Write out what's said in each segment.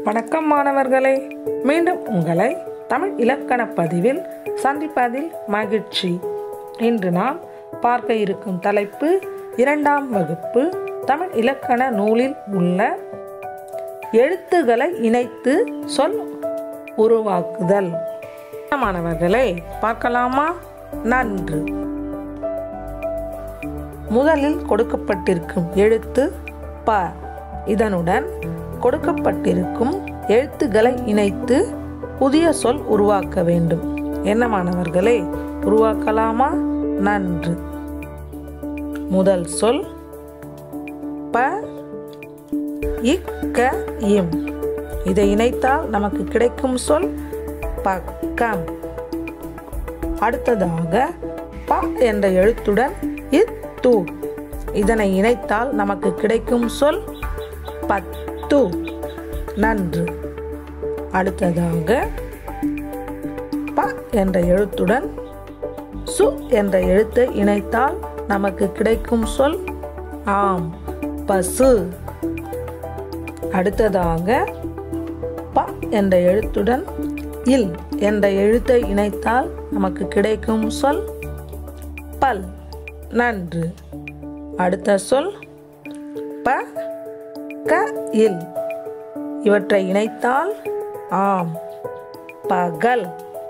வணக்கம் மாணவர்களே மீண்டும் உங்களை தமிழ் இலக்கண பதிவில் சந்திப்பதில் மகிழ்ச்சி இன்று நாம் பார்க்க இருக்கும் தலைப்பு இரண்டாம் வகுப்பு தமிழ் இலக்கண நூலில் உள்ள எழுத்துக்களை இணைத்து சொல் உருவாக்குதல் மாணவர்களே பார்க்கலாமா நன்று முதலில் கொடுக்கப்பட்டிருக்கும் எழுத்து ப இதனுடன் கொடுக்கப்பட்டிருக்கும் எழுத்துக்களை இணைத்து புதிய சொல் உருவாக்க வேண்டும் என்ன மாணவர்களே உருவாக்கலாமா நன்று முதல் சொல் ப இக்க இம் இதை இணைத்தால் நமக்கு கிடைக்கும் சொல் பக்கம் அடுத்ததாக ப என்ற எழுத்துடன் இத்து இதனை இணைத்தால் நமக்கு கிடைக்கும் சொல் பத்து நன்று அடுத்ததாக ப என்ற எழுத்துடன் சு என்ற எழுத்தை இணைத்தால் நமக்கு கிடைக்கும் சொல் ஆம் பசு அடுத்ததாக ப என்ற எழுத்துடன் இல் என்ற எழுத்தை இணைத்தால் நமக்கு கிடைக்கும் சொல் பல் நன்று அடுத்த சொல் ப க இல் இவற்றை இணைத்தால் ஆம் பகல்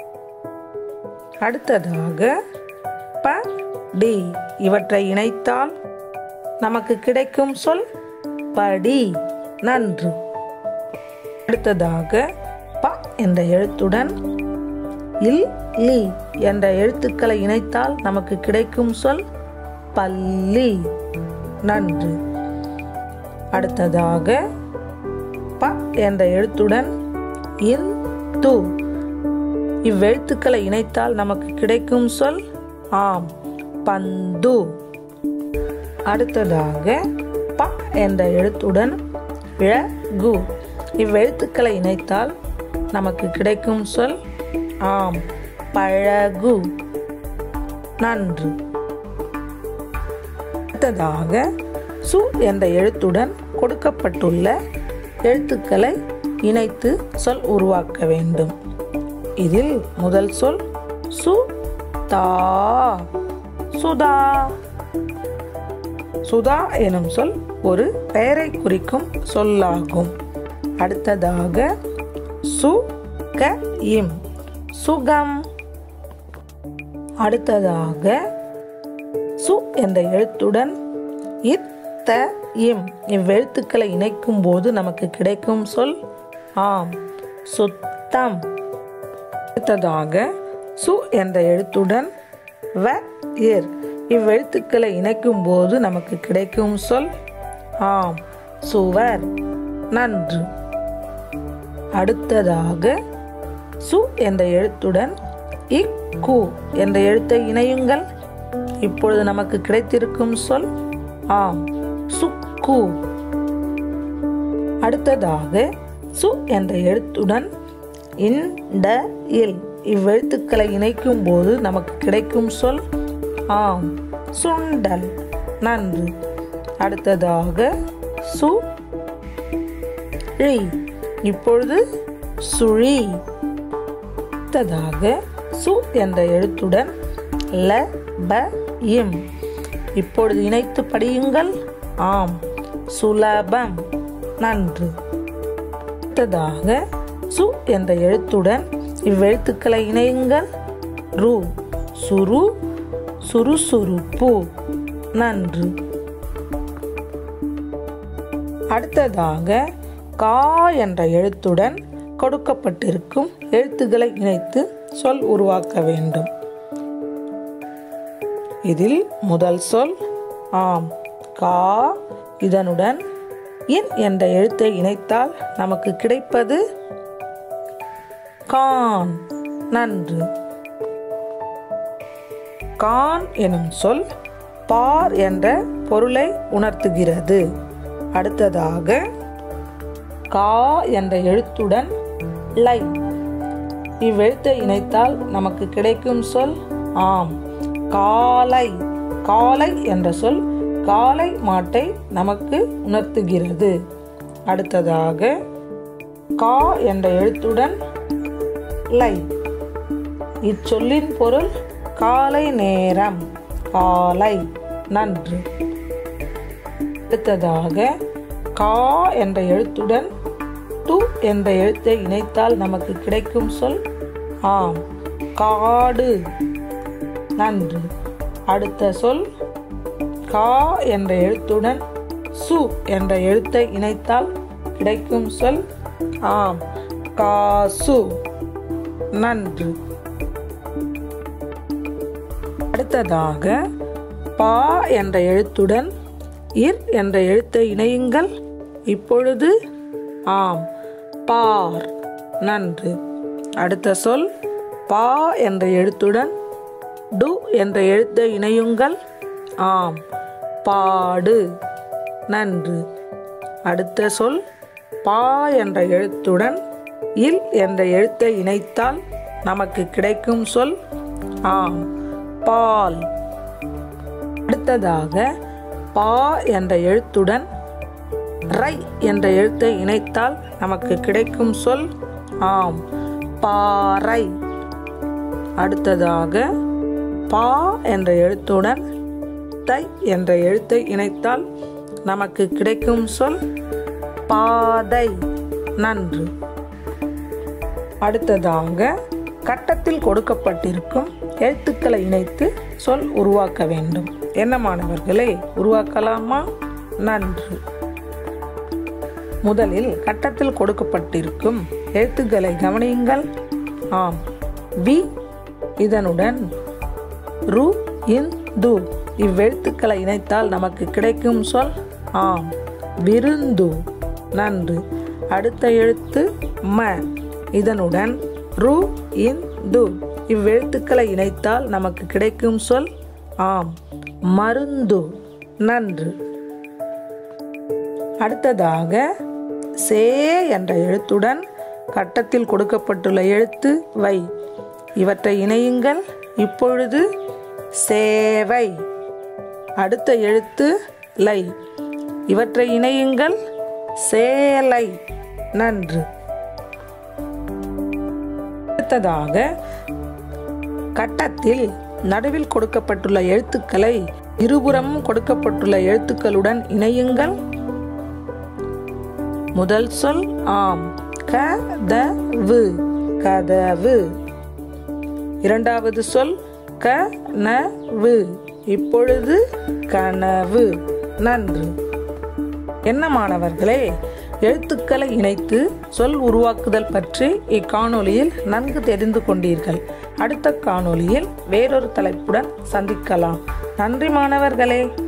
அடுத்ததாக ப டி இவற்றை இணைத்தால் நமக்கு கிடைக்கும் சொல் படி நன்று அடுத்ததாக ப என்ற எழுத்துடன் இல் லி என்ற எழுத்துக்களை இணைத்தால் நமக்கு கிடைக்கும் சொல் பள்ளி நன்று அடுத்ததாக ப என்ற எழுத்துடன் இன் து இவ்வெழுத்துக்களை இணைத்தால் நமக்கு கிடைக்கும் சொல் ஆம் பந்து அடுத்ததாக ப என்ற எழுத்துடன் ழகு இவ்வெழுத்துக்களை இணைத்தால் நமக்கு கிடைக்கும் சொல் ஆம் பழகு நன்று அடுத்ததாக சு என்ற எழுத்துடன் கொடுக்கப்பட்டுள்ள எழுத்துக்களை இணைத்து சொல் உருவாக்க வேண்டும் இதில் முதல் சொல் சு தா சுதா சுதா எனும் சொல் ஒரு பெயரை குறிக்கும் சொல்லாகும் அடுத்ததாக சு க இம் சுகம் அடுத்ததாக சு என்ற எழுத்துடன் இத்த இம் இவ்வெழுத்துக்களை இணைக்கும் போது நமக்கு கிடைக்கும் சொல் ஆம் சுத்தம் அடுத்ததாக சு என்ற எழுத்துடன் வ இர் இவ்வெழுத்துக்களை இணைக்கும் போது நமக்கு கிடைக்கும் சொல் ஆம் சுவர் நன்று அடுத்ததாக சு என்ற எழுத்துடன் இக்கு என்ற எழுத்தை இணையுங்கள் இப்பொழுது நமக்கு கிடைத்திருக்கும் சொல் ஆம் சுக்கு அடுத்ததாக சு என்ற எழுத்துடன் இந்த இல் இவ்வெழுத்துக்களை இணைக்கும் போது நமக்கு கிடைக்கும் சொல் ஆம் சுண்டல் நன்று அடுத்ததாக சு ழி இப்பொழுது சுழி அடுத்ததாக சு என்ற எழுத்துடன் ல ப இம் இப்பொழுது இணைத்து படியுங்கள் ஆம் சுலபம் நன்று அடுத்ததாக சு என்ற எழுத்துடன் இவ்வெழுத்துக்களை இணையுங்கள் ரு சுரு சுறுசுறுப்பு நன்று அடுத்ததாக கா என்ற எழுத்துடன் கொடுக்கப்பட்டிருக்கும் எழுத்துக்களை இணைத்து சொல் உருவாக்க வேண்டும் இதில் முதல் சொல் ஆம் கா இதனுடன் இன் என்ற எழுத்தை இணைத்தால் நமக்கு கிடைப்பது கான் நன்று கான் எனும் சொல் பார் என்ற பொருளை உணர்த்துகிறது அடுத்ததாக கா என்ற எழுத்துடன் லை இவ்வெழுத்தை இணைத்தால் நமக்கு கிடைக்கும் சொல் ஆம் காலை காலை என்ற சொல் காளை மாட்டை நமக்கு உணர்த்துகிறது அடுத்ததாக கா என்ற எழுத்துடன் லை இச்சொல்லின் பொருள் காலை நேரம் காலை நன்று அடுத்ததாக கா என்ற எழுத்துடன் டு என்ற எழுத்தை இணைத்தால் நமக்கு கிடைக்கும் சொல் ஆம் காடு நன்று அடுத்த சொல் கா என்ற எழுத்துடன் சு என்ற எழுத்தை இணைத்தால் கிடைக்கும் சொல் ஆம் காசு நன்று அடுத்ததாக பா என்ற எழுத்துடன் இர் என்ற எழுத்தை இணையுங்கள் இப்பொழுது ஆம் பார் நன்று அடுத்த சொல் பா என்ற எழுத்துடன் டு என்ற எழுத்தை இணையுங்கள் ஆம் பாடு நன்று அடுத்த சொல் பா என்ற எழுத்துடன் இல் என்ற எழுத்தை இணைத்தால் நமக்கு கிடைக்கும் சொல் ஆம் பால் அடுத்ததாக பா என்ற எழுத்துடன் ரை என்ற எழுத்தை இணைத்தால் நமக்கு கிடைக்கும் சொல் ஆம் பாறை அடுத்ததாக பா என்ற எழுத்துடன் தை என்ற எழுத்தை இணைத்தால் நமக்கு கிடைக்கும் சொல் பாதை நன்று அடுத்ததாக கட்டத்தில் கொடுக்கப்பட்டிருக்கும் எழுத்துக்களை இணைத்து சொல் உருவாக்க வேண்டும் என்ன மாணவர்களே உருவாக்கலாமா நன்று முதலில் கட்டத்தில் கொடுக்கப்பட்டிருக்கும் எழுத்துக்களை கவனியுங்கள் ஆம் வி இதனுடன் ரு இன் து இவ்வெழுத்துக்களை இணைத்தால் நமக்கு கிடைக்கும் சொல் ஆம் விருந்து நன்று அடுத்த எழுத்து ம இதனுடன் ரு இன் து இவ்வெழுத்துக்களை இணைத்தால் நமக்கு கிடைக்கும் சொல் ஆம் மருந்து நன்று அடுத்ததாக சே என்ற எழுத்துடன் கட்டத்தில் கொடுக்கப்பட்டுள்ள எழுத்து வை இவற்றை இணையுங்கள் இப்பொழுது சேவை அடுத்த எழுத்து லை இவற்றை இணையுங்கள் சேலை நன்று அடுத்ததாக கட்டத்தில் நடுவில் கொடுக்கப்பட்டுள்ள எழுத்துக்களை இருபுறமும் கொடுக்கப்பட்டுள்ள எழுத்துக்களுடன் இணையுங்கள் முதல் சொல் ஆம் கதவு கதவு இரண்டாவது சொல் கனவு இப்பொழுது கனவு நன்று என்ன மாணவர்களே எழுத்துக்களை இணைத்து சொல் உருவாக்குதல் பற்றி இக்காணொளியில் நன்கு தெரிந்து கொண்டீர்கள் அடுத்த காணொளியில் வேறொரு தலைப்புடன் சந்திக்கலாம் நன்றி மாணவர்களே